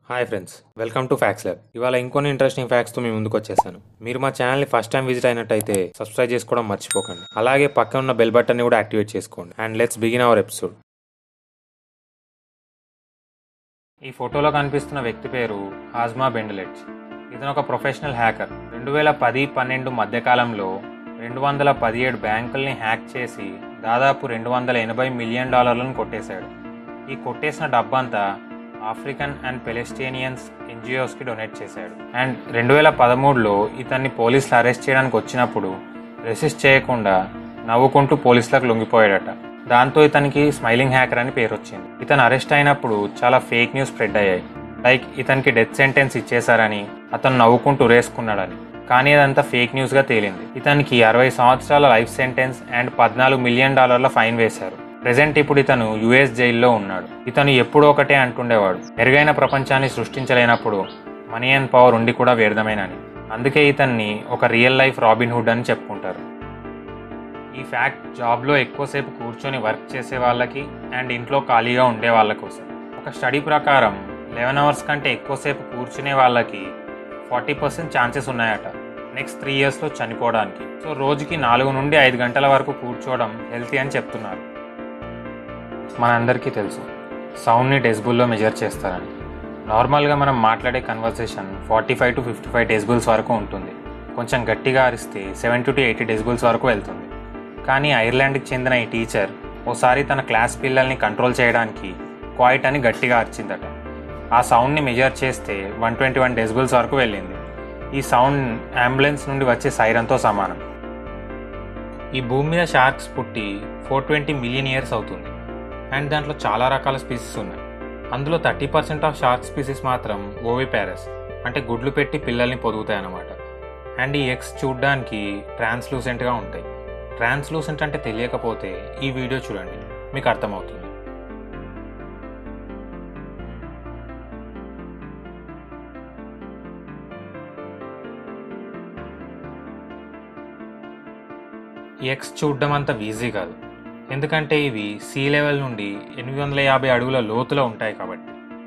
hi friends welcome to Facts Lab ఇవాళ ఇంకొన్ని interesting fax తో మీ ముందుకు వచ్చేసాను మీరు మా ఛానల్ ని ఫస్ట్ టైం విజిట్ అయినట్టయితే సబ్స్క్రైబ్ చేసుకోవడం మర్చిపోకండి అలాగే పక్కన ఉన్న బెల్ బటన్ ని కూడా యాక్టివేట్ చేసుకోండి and let's begin our episode ఈ ఫోటోలో కనిపిస్తున్న వ్యక్తి పేరు హాజ్మా బెండలెట్స్ ఇతను ఒక ప్రొఫెషనల్ హ్యాకర్ రెండు వేల పది పన్నెండు మధ్యకాలంలో రెండు వందల పదిహేడు బ్యాంకుల్ని హ్యాక్ చేసి దాదాపు రెండు వందల ఎనభై మిలియన్ డాలర్లను కొట్టేశాడు ఈ కొట్టేసిన డబ్బంతా ఆఫ్రికన్ అండ్ పెలెస్టీనియన్స్ ఎన్జిఓస్కి డొనేట్ చేశాడు అండ్ రెండు వేల పదమూడులో ఇతన్ని పోలీసులు అరెస్ట్ చేయడానికి వచ్చినప్పుడు రెసిస్ట్ చేయకుండా నవ్వుకుంటూ పోలీసులకు లొంగిపోయాడట దాంతో ఇతనికి స్మైలింగ్ హ్యాకర్ అని పేరు వచ్చింది ఇతను అరెస్ట్ అయినప్పుడు చాలా ఫేక్ న్యూస్ స్ప్రెడ్ అయ్యాయి లైక్ ఇతనికి డెత్ సెంటెన్స్ ఇచ్చేశారని అతను నవ్వుకుంటూ రేసుకున్నాడని కానీ అదంతా ఫేక్ న్యూస్ గా తేలింది ఇతనికి అరవై సంవత్సరాల లైఫ్ సెంటెన్స్ అండ్ పద్నాలుగు మిలియన్ డాలర్ల ఫైన్ వేశారు ప్రెసెంట్ ఇప్పుడు ఇతను యుఎస్ జైల్లో ఉన్నాడు ఇతను ఎప్పుడూ ఒకటే అంటుండేవాడు మెరుగైన ప్రపంచాన్ని సృష్టించలేనప్పుడు మనీ అండ్ పవర్ ఉండి కూడా వ్యర్థమేనని అందుకే ఇతన్ని ఒక రియల్ లైఫ్ రాబిన్ హుడ్ అని చెప్పుకుంటారు ఈ ఫ్యాక్ట్ జాబ్లో ఎక్కువసేపు కూర్చొని వర్క్ చేసే వాళ్ళకి అండ్ ఇంట్లో ఖాళీగా ఉండే వాళ్ళ కోసం ఒక స్టడీ ప్రకారం లెవెన్ అవర్స్ కంటే ఎక్కువసేపు కూర్చునే వాళ్ళకి ఫార్టీ పర్సెంట్ ఛాన్సెస్ ఉన్నాయట నెక్స్ట్ త్రీ ఇయర్స్లో చనిపోవడానికి సో రోజుకి నాలుగు నుండి ఐదు గంటల వరకు కూర్చోవడం హెల్తీ అని చెప్తున్నారు మనందరికీ తెలుసు సౌండ్ని డెసిబుల్లో మెజర్ చేస్తారని నార్మల్గా మనం మాట్లాడే conversation forty five to fifty five decibels వరకు ఉంటుంది కొంచెం గట్టిగా అరిస్తే సెవెంటీ టు ఎయిటీ డెసిబుల్స్ వరకు వెళ్తుంది కానీ ఐర్లాండ్కి చెందిన ఈ టీచర్ ఓసారి తన క్లాస్ పిల్లల్ని కంట్రోల్ చేయడానికి క్వైట్ అని గట్టిగా అరిచిందట ఆ సౌండ్ని మెజర్ చేస్తే వన్ ట్వంటీ వన్ డెసిబుల్స్ వరకు వెళ్ళింది ఈ సౌండ్ అంబులెన్స్ నుండి వచ్చే సైరన్తో సమానం ఈ భూమి మీద షార్క్స్ పుట్టి ఫోర్ ట్వంటీ మిలియన్ ఇయర్స్ అవుతుంది అండ్ దాంట్లో చాలా రకాల స్పీసీస్ ఉన్నాయి అందులో thirty percent of shark species మాత్రం ఓవి ప్యారస్ అంటే గుడ్లు పెట్టి పిల్లల్ని పొదుగుతాయి అన్నమాట అండ్ ఈ ఎగ్స్ చూడ్డానికి ట్రాన్స్లూసెంట్గా ఉంటాయి ట్రాన్స్లూసెంట్ అంటే తెలియకపోతే ఈ వీడియో చూడండి మీకు అర్థమవుతుంది ఈ ఎగ్స్ చూడడం అంత ఈజీ కాదు ఎందుకంటే ఇవి సీ లెవెల్ నుండి ఎనిమిది వందల యాభై అడుగుల లోతులో ఉంటాయి కాబట్టి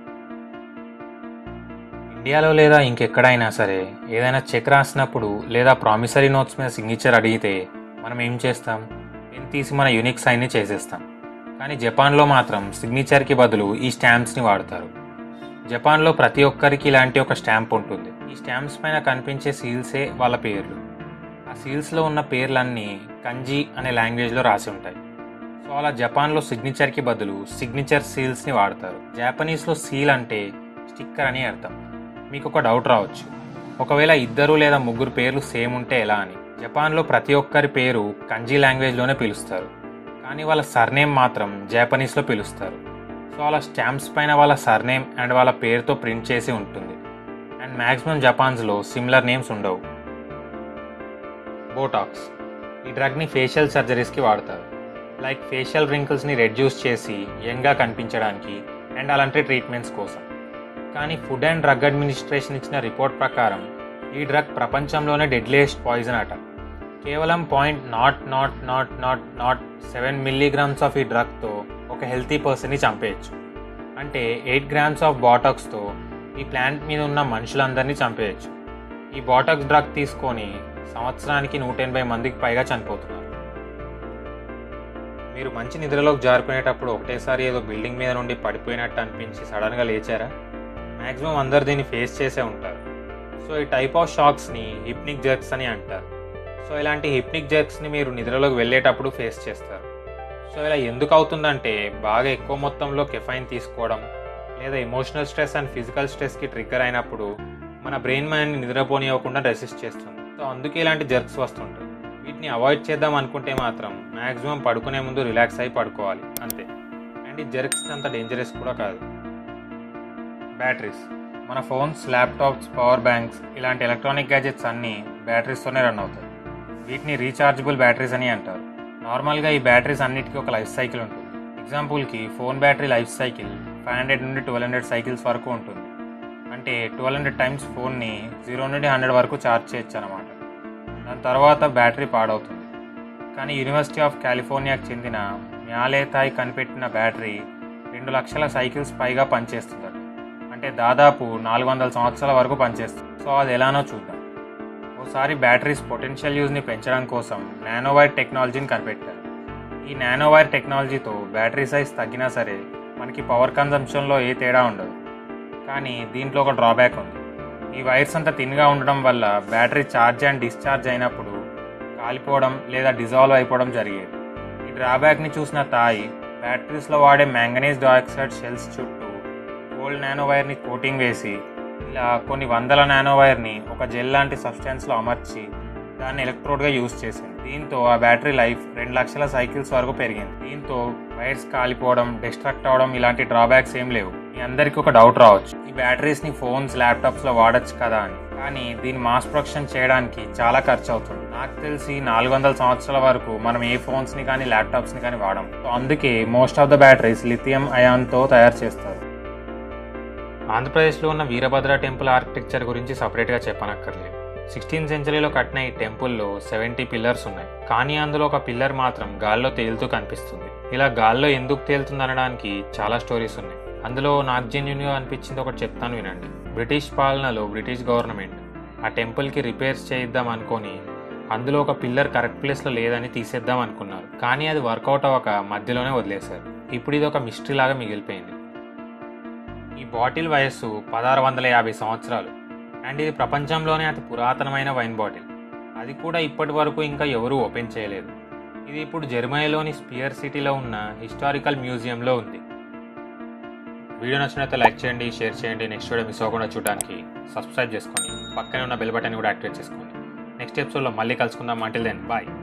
ఇండియాలో లేదా ఇంకెక్కడైనా సరే ఏదైనా చెక్ రాసినప్పుడు లేదా ప్రామిసరీ నోట్స్ మీద సిగ్నేచర్ అడిగితే మనం ఏం చేస్తాం పెన్ తీసి మన యూనిక్ సైన్ని చేసేస్తాం కానీ జపాన్లో మాత్రం సిగ్నేచర్కి బదులు ఈ స్టాంప్స్ని వాడతారు జపాన్లో ప్రతి ఒక్కరికి ఇలాంటి ఒక స్టాంప్ ఉంటుంది ఈ స్టాంప్స్ పైన కనిపించే సీల్సే వాళ్ళ పేర్లు ఆ సీల్స్లో ఉన్న పేర్లన్నీ కంజీ అనే లాంగ్వేజ్లో రాసి ఉంటాయి సో అలా జపాన్లో సిగ్నేచర్కి బదులు సిగ్నేచర్ సీల్స్ని వాడతారు జాపనీస్లో సీల్ అంటే స్టిక్కర్ అని అర్థం మీకు ఒక డౌట్ రావచ్చు ఒకవేళ ఇద్దరు లేదా ముగ్గురు పేర్లు సేమ్ ఉంటే ఎలా అని జపాన్లో ప్రతి ఒక్కరి పేరు కంజీ లాంగ్వేజ్లోనే పిలుస్తారు కానీ వాళ్ళ సర్నేమ్ మాత్రం జాపనీస్లో పిలుస్తారు సో అలా స్టాంప్స్ పైన వాళ్ళ సర్నేమ్ అండ్ వాళ్ళ పేరుతో ప్రింట్ చేసి ఉంటుంది అండ్ మ్యాక్సిమం జపాన్స్లో సిమిలర్ నేమ్స్ ఉండవు బోటాక్స్ ఈ డ్రగ్ని ఫేషియల్ సర్జరీస్కి వాడతారు లైక్ ఫేషియల్ రింకిల్స్ని రెడ్యూస్ చేసి యంగ్గా కనిపించడానికి అండ్ అలాంటి ట్రీట్మెంట్స్ కోసం కానీ ఫుడ్ అండ్ డ్రగ్ అడ్మినిస్ట్రేషన్ ఇచ్చిన రిపోర్ట్ ప్రకారం ఈ డ్రగ్ ప్రపంచంలోనే డెడ్లియెస్ట్ పాయిజన్ అట కేవలం point nought nought nought nought nought seven milligrams of ఈ డ్రగ్తో ఒక హెల్తీ పర్సన్ని చంపేయచ్చు అంటే ఎయిట్ గ్రామ్స్ ఆఫ్ బాటాక్స్తో ఈ ప్లాంట్ మీద ఉన్న మనుషులందరినీ చంపేయచ్చు ఈ బాటాక్స్ డ్రగ్ తీసుకొని సంవత్సరానికి నూట ఎనభై మందికి పైగా చనిపోతున్నారు మీరు మంచి నిద్రలోకి జారుకునేటప్పుడు ఒకటేసారి ఏదో బిల్డింగ్ మీద నుండి పడిపోయినట్టు అనిపించి సడన్గా లేచారా మ్యాక్సిమం అందరు దీన్ని ఫేస్ చేసే ఉంటారు సో ఈ టైప్ ఆఫ్ షాక్స్ని హిప్నిక్ జర్క్స్ అని అంటారు సో ఇలాంటి హిప్నిక్ జర్క్స్ని మీరు నిద్రలోకి వెళ్ళేటప్పుడు ఫేస్ చేస్తారు సో ఇలా ఎందుకు అవుతుందంటే బాగా ఎక్కువ మొత్తంలో కెఫైన్ తీసుకోవడం లేదా ఎమోషనల్ స్ట్రెస్ అండ్ ఫిజికల్ స్ట్రెస్కి ట్రిగ్గర్ అయినప్పుడు మన బ్రెయిన్ మైండ్ని నిద్రపోనివ్వకుండా రెసిస్ట్ చేస్తుంది సో అందుకే ఇలాంటి జర్క్స్ వస్తుంటాయి వీటిని అవాయిడ్ చేద్దాం అనుకుంటే మాత్రం మ్యాక్సిమం పడుకునే ముందు రిలాక్స్ అయి పడుకోవాలి అంతే అండ్ ఈ జర్క్స్ అంత డేంజరస్ కూడా కాదు బ్యాటరీస్ మన ఫోన్స్ ల్యాప్టాప్స్ పవర్ బ్యాంక్స్ ఇలాంటి ఎలక్ట్రానిక్ గ్యాజెట్స్ అన్నీ బ్యాటరీస్తోనే రన్ అవుతాయి వీటిని రీఛార్జబుల్ బ్యాటరీస్ అని అంటారు నార్మల్గా ఈ బ్యాటరీస్ అన్నిటికీ ఒక లైఫ్ సైకిల్ ఉంటుంది ఎగ్జాంపుల్కి phone battery life cycle five hundred నుండి ట్వెల్వ్ హండ్రెడ్ సైకిల్స్ వరకు ఉంటుంది అంటే ట్వెల్వ్ హండ్రెడ్ టైమ్స్ ఫోన్ని జీరో నుండి హండ్రెడ్ వరకు ఛార్జ్ చేయొచ్చు అనమాట దాని తర్వాత బ్యాటరీ పాడవుతుంది కానీ యూనివర్సిటీ ఆఫ్ కాలిఫోర్నియాకి చెందిన మ్యాలేథాయ్ కనిపెట్టిన బ్యాటరీ రెండు లక్షల సైకిల్స్ పైగా పనిచేస్తుందట అంటే అంటే దాదాపు నాలుగు వందల సంవత్సరాల వరకు పనిచేస్తుంది సో అది ఎలానో చూద్దాం ఓసారి బ్యాటరీస్ పొటెన్షియల్ యూజ్ని పెంచడం కోసం నానోవైర్ టెక్నాలజీని కనిపెట్టారు ఈ నానోవైర్ టెక్నాలజీతో బ్యాటరీ సైజ్ తగ్గినా సరే మనకి పవర్ కన్జంప్షన్లో ఏ తేడా ఉండదు కానీ దీంట్లో ఒక డ్రాబ్యాక్ ఉంది ఈ వైర్స్ అంతా తిన్గా ఉండడం వల్ల బ్యాటరీ ఛార్జ్ అండ్ డిశ్చార్జ్ అయినప్పుడు కాలిపోవడం లేదా డిజాల్వ్ అయిపోవడం జరిగేది ఈ డ్రాబ్యాక్ని చూసిన తాయి బ్యాటరీస్లో వాడే మ్యాంగనీస్ డయాక్సైడ్ షెల్స్ చుట్టూ గోల్డ్ నానో వైర్ని కోటింగ్ వేసి ఇలా కొన్ని వందల నానో వైర్ని ఒక జెల్ లాంటి సబ్స్టెన్స్లో అమర్చి దాన్ని ఎలక్ట్రోడ్గా యూజ్ చేసింది దీంతో ఆ బ్యాటరీ లైఫ్ రెండు లక్షల సైకిల్స్ వరకు పెరిగింది దీంతో వైర్స్ కాలిపోవడం డిస్ట్రక్ట్ అవడం ఇలాంటి డ్రాబ్యాక్స్ ఏం లేవు మీ అందరికీ ఒక డౌట్ రావచ్చు ఈ బ్యాటరీస్ని ఫోన్స్ ల్యాప్టాప్స్లో వాడచ్చు కదా అని కానీ దీన్ని మాస్ ప్రొడక్షన్ చేయడానికి చాలా ఖర్చు అవుతుంది నాకు తెలిసి నాలుగు వందల సంవత్సరాల వరకు మనం ఏ ఫోన్స్ని కానీ ల్యాప్టాప్స్ని కానీ వాడం సో అందుకే most of the batteries lithium అయాన్తో తయారు చేస్తారు ఆంధ్రప్రదేశ్లో ఉన్న వీరభద్ర టెంపుల్ ఆర్కిటెక్చర్ గురించి సపరేట్గా చెప్పనక్కర్లేదు సిక్స్టీన్త్ సెంచరీలో కట్టిన ఈ టెంపుల్లో సెవెంటీ పిల్లర్స్ ఉన్నాయి కానీ అందులో ఒక పిల్లర్ మాత్రం గాల్లో తేలుతూ కనిపిస్తుంది ఇలా గాల్లో ఎందుకు తేలుతుంది అనడానికి చాలా స్టోరీస్ ఉన్నాయి అందులో నాకు జెన్యున్గా అనిపించింది ఒకటి చెప్తాను వినండి బ్రిటిష్ పాలనలో బ్రిటిష్ గవర్నమెంట్ ఆ టెంపుల్కి రిపేర్స్ చేయిద్దాం అనుకొని అందులో ఒక పిల్లర్ కరెక్ట్ ప్లేస్లో లేదని తీసేద్దాం అనుకున్నారు కానీ అది వర్కౌట్ అవ్వక మధ్యలోనే వదిలేశారు ఇప్పుడు ఇది ఒక మిస్టరీ లాగా మిగిలిపోయింది ఈ బాటిల్ వయస్సు పదహారు వందల యాభై సంవత్సరాలు అండ్ ఇది ప్రపంచంలోనే అతి పురాతనమైన వైన్ బాటిల్ అది కూడా ఇప్పటి వరకు ఇంకా ఎవరూ ఓపెన్ చేయలేదు ఇది ఇప్పుడు జర్మనీలోని స్పియర్ సిటీలో ఉన్న హిస్టారికల్ మ్యూజియంలో ఉంది వీడియో నచ్చినట్లయితే లైక్ చేయండి షేర్ చేయండి నెక్స్ట్ వీడియో మిస్ అవ్వకుండా చూడడానికి సబ్స్క్రైబ్ చేసుకోండి పక్కనే ఉన్న బెల్ బటన్ కూడా యాక్టివేట్ చేసుకోండి నెక్స్ట్ ఎపిసోడ్లో మళ్ళీ కలుసుకుందాం అంటిల్ దెన్ బాయ్